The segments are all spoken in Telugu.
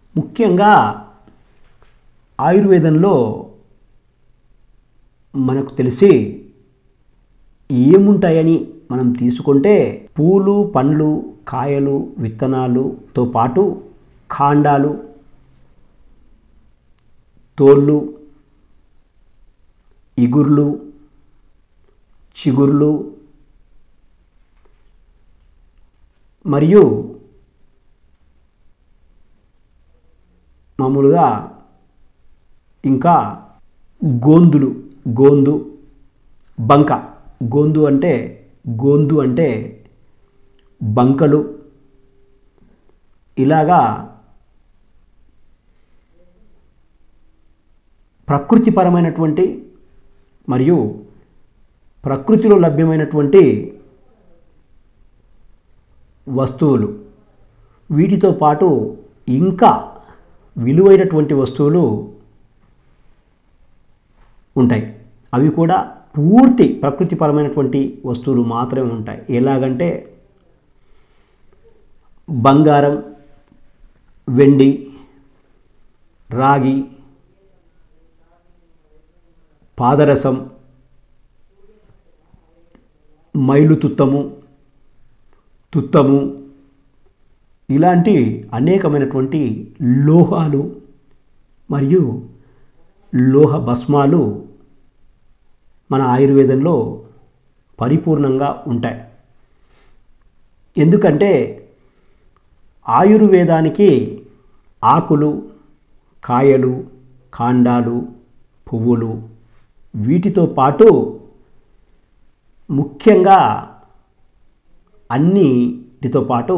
ముఖ్యంగా ఆయుర్వేదంలో మనకు తెలిసి ఏముంటాయని మనం తీసుకుంటే పూలు పండ్లు కాయలు విత్తనాలుతో పాటు కాండాలు తోళ్ళు ఇగుర్లు చిగుర్లు మరియు మామూలుగా ఇంకా గోందులు గోందు బంక గోందు అంటే గోందు అంటే బంకలు ఇలాగా ప్రకృతిపరమైనటువంటి మరియు ప్రకృతిలో లభ్యమైనటువంటి వస్తువులు వీటితో పాటు ఇంకా విలువైనటువంటి వస్తువులు ఉంటాయి అవి కూడా పూర్తి ప్రకృతిపరమైనటువంటి వస్తువులు మాత్రమే ఉంటాయి ఎలాగంటే బంగారం వెండి రాగి పాదరసం మైలు తుత్తము తుత్తము ఇలాంటి అనేకమైనటువంటి లోహాలు మరియు లోహ భస్మాలు మన ఆయుర్వేదంలో పరిపూర్ణంగా ఉంటాయి ఎందుకంటే ఆయుర్వేదానికి ఆకులు కాయలు కాండాలు పువ్వులు వీటితో పాటు ముఖ్యంగా అన్నిటితో పాటు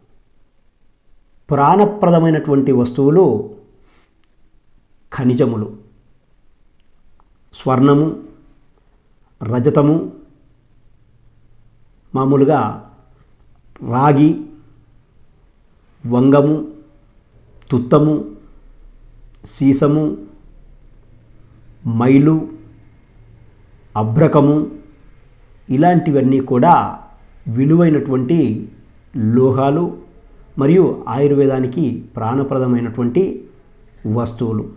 ప్రాణప్రదమైనటువంటి వస్తువులు ఖనిజములు స్వర్ణము రజతము మామూలుగా రాగి వంగము తుత్తము సీసము మైలు అభ్రకము ఇలాంటివన్నీ కూడా విలువైనటువంటి లోహాలు మరియు ఆయుర్వేదానికి ప్రాణప్రదమైనటువంటి వస్తువులు